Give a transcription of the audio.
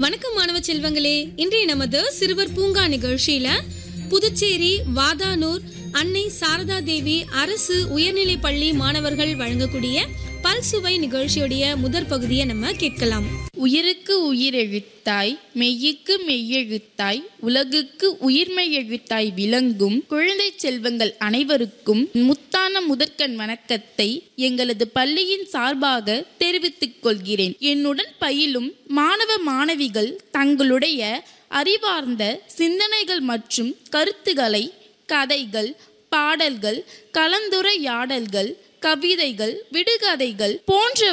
வணக்கம் மாணவ செல்வங்களே இன்றைய நமது சிறுவர் பூங்கா நிகழ்ச்சியில புதுச்சேரி வாதானூர் அன்னை சாரதா தேவி அரசு உயர்நிலைப் பள்ளி மாணவர்கள் வழங்கக்கூடிய பல்சுவை நிகழ்ச்சியுடைய முதற் பகுதியை நம்ம கேட்கலாம் உயிருக்கு உயிரெழுத்தாய் மெய்யுக்கு மெய்யெழுத்தாய் உலகுக்கு உயிர்மெய்யெழுத்தாய் விளங்கும் குழந்தை செல்வங்கள் அனைவருக்கும் முத்தான முதற்கண் வணக்கத்தை எங்களது பள்ளியின் சார்பாக தெரிவித்துக் கொள்கிறேன் என்னுடன் பயிலும் மாணவ மாணவிகள் தங்களுடைய அறிவார்ந்த சிந்தனைகள் மற்றும் கருத்துக்களை கதைகள் பாடல்கள் கலந்துரையாடல்கள் கவிதைகள் விடுகதைகள் போன்ற